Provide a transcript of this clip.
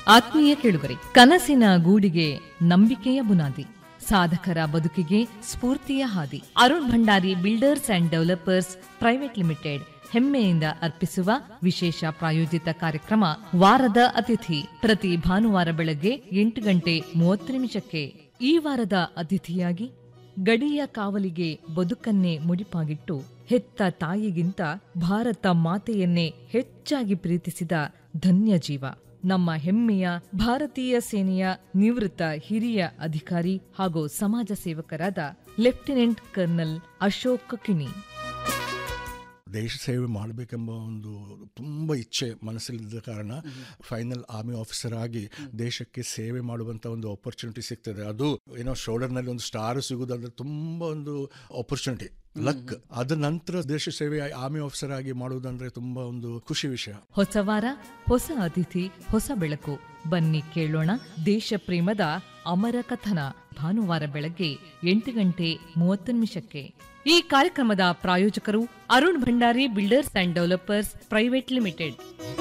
ಆತ್ಮೀಯ ಕೇಳುಗರೆ ಕನಸಿನ ಗೂಡಿಗೆ ನಂಬಿಕೆಯ ಬುನಾದಿ ಸಾಧಕರ ಬದುಕಿಗೆ ಸ್ಫೂರ್ತಿಯ ಹಾದಿ Arun Bhandari builders and developers private limited ಹೆಮ್ಮೆಯಿಂದ ಅರ್ಪಿಸುವ ವಿಶೇಷ ಪ್ರಾಯೋಜಿತ ಕಾರ್ಯಕ್ರಮ ವಾರದ ಅತಿಥಿ ಪ್ರತಿ ಭಾನುವಾರ ಬೆಳಗ್ಗೆ ಎಂಟು ಗಂಟೆ ಮೂವತ್ತು ನಿಮಿಷಕ್ಕೆ ಈ ವಾರದ ಅತಿಥಿಯಾಗಿ ಗಡಿಯ ಕಾವಲಿಗೆ ಬದುಕನ್ನೇ ಮುಡಿಪಾಗಿಟ್ಟು ಹೆತ್ತ ತಾಯಿಗಿಂತ ಭಾರತ ಮಾತೆಯನ್ನೇ ಹೆಚ್ಚಾಗಿ ಪ್ರೀತಿಸಿದ ಧನ್ಯ ಜೀವ ನಮ್ಮ ಹೆಮ್ಮೆಯ ಭಾರತೀಯ ಸೇನೆಯ ನಿವೃತ್ತ ಹಿರಿಯ ಅಧಿಕಾರಿ ಹಾಗೂ ಸಮಾಜ ಸೇವಕರಾದ ಲೆಫ್ಟಿನೆಂಟ್ ಕರ್ನಲ್ ಅಶೋಕ್ ಕಿಣಿ ದೇಶ ಸೇವೆ ಮಾಡಬೇಕೆಂಬ ಒಂದು ತುಂಬ ಇಚ್ಛೆ ಮನಸ್ಸಲ್ಲಿದ್ದ ಕಾರಣ ಫೈನಲ್ ಆರ್ಮಿ ಆಫೀಸರ್ ಆಗಿ ದೇಶಕ್ಕೆ ಸೇವೆ ಮಾಡುವಂಥ ಒಂದು ಆಪರ್ಚುನಿಟಿ ಸಿಗ್ತದೆ ಅದು ಏನೋ ಶೋಲ್ಡರ್ನಲ್ಲಿ ಒಂದು ಸ್ಟಾರ್ ಸಿಗುವುದಂದ್ರೆ ತುಂಬ ಒಂದು ಆಪರ್ಚುನಿಟಿ ಲಕ್ ಅದ ನಂತರ ದೇಶ ಸೇವೆ ಆರ್ಮಿ ಆಫೀಸರ್ ಆಗಿ ಮಾಡುವುದಂದ್ರೆ ತುಂಬಾ ಒಂದು ಖುಷಿ ವಿಷಯ ಹೊಸ ವಾರ ಹೊಸ ಅತಿಥಿ ಹೊಸ ಬೆಳಕು ಬನ್ನಿ ಕೇಳೋಣ ದೇಶ ಪ್ರೇಮದ ಅಮರ ಕಥನ ಭಾನುವಾರ ಬೆಳಗ್ಗೆ ಎಂಟು ಗಂಟೆ ಮೂವತ್ತು ನಿಮಿಷಕ್ಕೆ ಈ ಕಾರ್ಯಕ್ರಮದ ಪ್ರಾಯೋಜಕರು Arun Bhandari builders and developers private limited